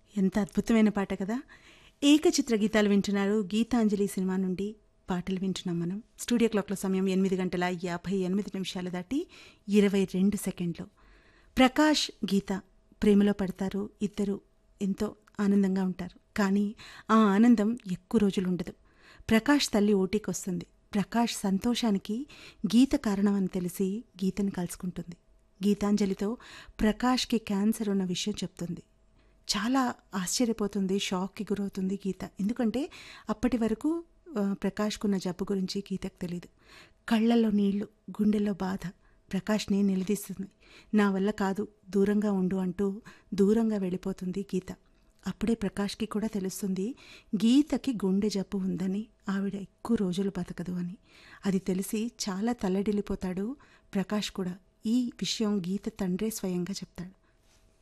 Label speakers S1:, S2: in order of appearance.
S1: ఎంత అద్భుతమైన పాట కదా ఏకచిత్ర గీతాలు వింటున్నారు గీతాంజలి సినిమా నుండి పాటలు వింటున్నాం మనం స్టూడియో క్లాక్లో సమయం ఎనిమిది గంటల యాభై ఎనిమిది నిమిషాలు దాటి ఇరవై రెండు సెకండ్లు ప్రకాష్ గీత ప్రేమలో పడతారు ఇద్దరు ఎంతో ఆనందంగా ఉంటారు కానీ ఆ ఆనందం ఎక్కువ రోజులు ఉండదు ప్రకాష్ తల్లి ఓటీకి వస్తుంది ప్రకాష్ సంతోషానికి గీత కారణం అని తెలిసి గీతను కలుసుకుంటుంది గీతాంజలితో ప్రకాష్కి క్యాన్సర్ ఉన్న విషయం చెప్తుంది చాలా ఆశ్చర్యపోతుంది షాక్కి గురవుతుంది గీత ఎందుకంటే అప్పటి వరకు ఆ, ప్రకాష్కున్న జబ్బు గురించి గీతకు తెలియదు కళ్ళల్లో నీళ్లు గుండెల్లో బాధ ప్రకాష్ని నిలదీస్తుంది నా వల్ల కాదు దూరంగా ఉండు అంటూ దూరంగా వెళ్ళిపోతుంది గీత అప్పుడే ప్రకాష్కి కూడా తెలుస్తుంది గీతకి గుండె జబ్బు ఉందని ఆవిడ ఎక్కువ రోజులు బతకదు అని అది తెలిసి చాలా తల్లడిల్లిపోతాడు ప్రకాష్ కూడా ఈ విషయం గీత తండ్రే స్వయంగా చెప్తాడు